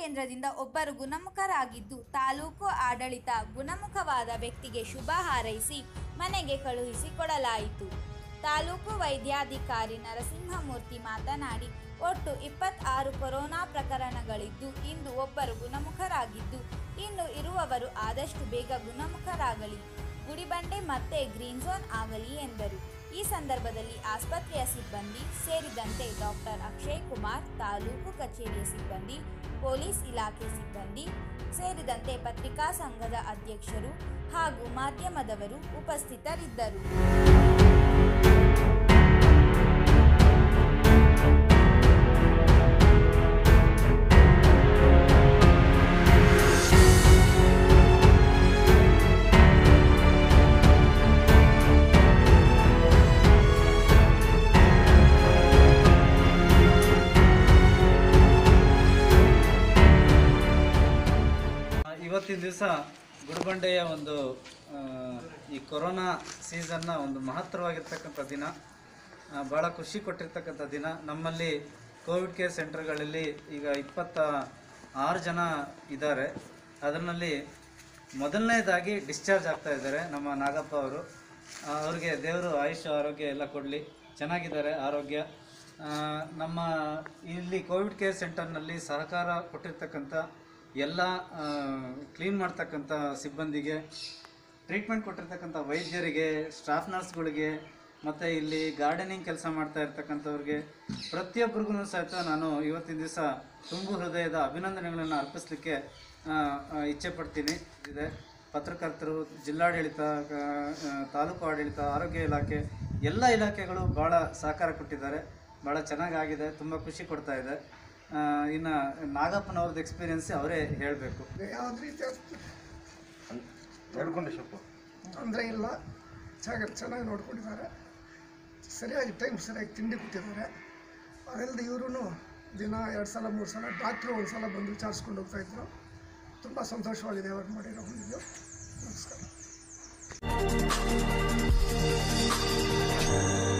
ಕೇಂದ್ರದಿಂದ ಒಬ್ಬರು ಗುಣಮುಖರಾಗಿದ್ದು ತಾಲೂಕು ಆಡಳಿತ ಗುಣಮುಖವಾದ ವ್ಯಕ್ತಿಗೆ ಶುಭ ಹಾರೈಸಿ ಮನೆಗೆ ಕಳುಹಿಸಿ ಕೊಡಲಾಯಿತು ತಾಲೂಕು ವೈದ್ಯಾಧಿಕಾರಿ ನರಸಿಂಹಮೂರ್ತಿ ಮಾತನಾಡಿ ಒಟ್ಟು ಇಪ್ಪತ್ತಾರು ಕೊರೋನಾ ಪ್ರಕರಣಗಳಿದ್ದು ಇಂದು ಒಬ್ಬರು ಗುಣಮುಖರಾಗಿದ್ದು ಇನ್ನು ಇರುವವರು ಆದಷ್ಟು ಬೇಗ ಗುಣಮುಖರಾಗಲಿ ಗುಡಿಬಂಡೆ ಮತ್ತೆ ಗ್ರೀನ್ ಝೋನ್ ಆಗಲಿ ಎಂದರು ಈ ಸಂದರ್ಭದಲ್ಲಿ ಆಸ್ಪತ್ರೆಯ ಸಿಬ್ಬಂದಿ ಸೇರಿದಂತೆ ಡಾಕ್ಟರ್ ಅಕ್ಷಯ್ ಕುಮಾರ್ ತಾಲೂಕು ಕಚೇರಿಯ ಸಿಬ್ಬಂದಿ ಪೊಲೀಸ್ ಇಲಾಖೆ ಸಿಬ್ಬಂದಿ ಸೇರಿದಂತೆ ಪತ್ರಿಕಾ ಸಂಘದ ಅಧ್ಯಕ್ಷರು ಹಾಗೂ ಮಾಧ್ಯಮದವರು ಉಪಸ್ಥಿತರಿದ್ದರು ಆ, ಇವತ್ತಿನ ದಿವಸ ಗುಡಿಬಂಡೆಯ ಒಂದು ಆ, ಈ ಕೊರೋನಾ ಸೀಸನ್ನ ಒಂದು ಮಹತ್ತರವಾಗಿರ್ತಕ್ಕಂಥ ದಿನ ಆ, ಭಾಳ ಖುಷಿ ಕೊಟ್ಟಿರ್ತಕ್ಕಂಥ ದಿನ ನಮ್ಮಲ್ಲಿ ಕೋವಿಡ್ ಕೇರ್ ಸೆಂಟರ್ಗಳಲ್ಲಿ ಈಗ ಇಪ್ಪತ್ತ ಆರು ಜನ ಇದ್ದಾರೆ ಅದರಲ್ಲಿ ಮೊದಲನೇದಾಗಿ ಡಿಸ್ಚಾರ್ಜ್ ಆಗ್ತಾ ಇದ್ದಾರೆ ನಮ್ಮ ನಾಗಪ್ಪ ಅವರು ಆ, ಅವ್ರಿಗೆ ದೇವರು ಆಯುಷ್ ಆರೋಗ್ಯ ಎಲ್ಲ ಕೊಡಲಿ ಚೆನ್ನಾಗಿದ್ದಾರೆ ಆರೋಗ್ಯ ಆ, ನಮ್ಮ ಇಲ್ಲಿ ಕೋವಿಡ್ ಕೇರ್ ಸೆಂಟರ್ನಲ್ಲಿ ಸಹಕಾರ ಕೊಟ್ಟಿರ್ತಕ್ಕಂಥ ಎಲ್ಲ ಕ್ಲೀನ್ ಮಾಡ್ತಕ್ಕಂಥ ಸಿಬ್ಬಂದಿಗೆ ಟ್ರೀಟ್ಮೆಂಟ್ ಕೊಟ್ಟಿರ್ತಕ್ಕಂಥ ವೈದ್ಯರಿಗೆ ಸ್ಟಾಫ್ ನರ್ಸ್ಗಳಿಗೆ ಮತ್ತು ಇಲ್ಲಿ ಗಾರ್ಡನಿಂಗ್ ಕೆಲಸ ಮಾಡ್ತಾ ಇರ್ತಕ್ಕಂಥವ್ರಿಗೆ ಪ್ರತಿಯೊಬ್ಬರಿಗೂ ಸಹಿತ ನಾನು ಇವತ್ತಿನ ದಿವಸ ತುಂಬು ಹೃದಯದ ಅಭಿನಂದನೆಗಳನ್ನು ಅರ್ಪಿಸಲಿಕ್ಕೆ ಇಚ್ಛೆ ಪಡ್ತೀನಿ ಇದೆ ಪತ್ರಕರ್ತರು ಜಿಲ್ಲಾಡಳಿತ ಆ, ಆ, ತಾಲೂಕು ಆಡಳಿತ ಆರೋಗ್ಯ ಇಲಾಖೆ ಎಲ್ಲ ಇಲಾಖೆಗಳು ಭಾಳ ಸಹಕಾರ ಕೊಟ್ಟಿದ್ದಾರೆ ಭಾಳ ಚೆನ್ನಾಗಾಗಿದೆ ತುಂಬ ಖುಷಿ ಕೊಡ್ತಾ ಇದೆ ಆ, ಇನ್ನು ನಾಗಪ್ಪನವ್ರದ್ದು ಎಕ್ಸ್ಪೀರಿಯನ್ಸ್ ಅವರೇ ಹೇಳಬೇಕು ಯಾವುದೇ ರೀತಿಯ ನೋಡ್ಕೊಂಡೆ ಸ್ವಲ್ಪ ತೊಂದರೆ ಇಲ್ಲ ಚೆನ್ನಾಗಿ ಚೆನ್ನಾಗಿ ನೋಡ್ಕೊಂಡಿದ್ದಾರೆ ಸರಿಯಾಗಿ ಟೈಮ್ ಸರಿಯಾಗಿ ತಿಂಡಿ ಕೊಟ್ಟಿದ್ದಾರೆ ಅದಲ್ಲದೆ ಇವರು ದಿನ ಎರಡು ಸಲ ಮೂರು ಸಲ ಡಾಕ್ಟ್ರು ಒಂದು ಸಲ ಬಂದು ವಿಚಾರಿಸ್ಕೊಂಡು ಹೋಗ್ತಾಯಿದ್ರು ತುಂಬ ಸಂತೋಷವಾಗಿದೆ ಅವ್ರು ಮಾಡಿರೋ ಒಂದು ನಮಸ್ಕಾರ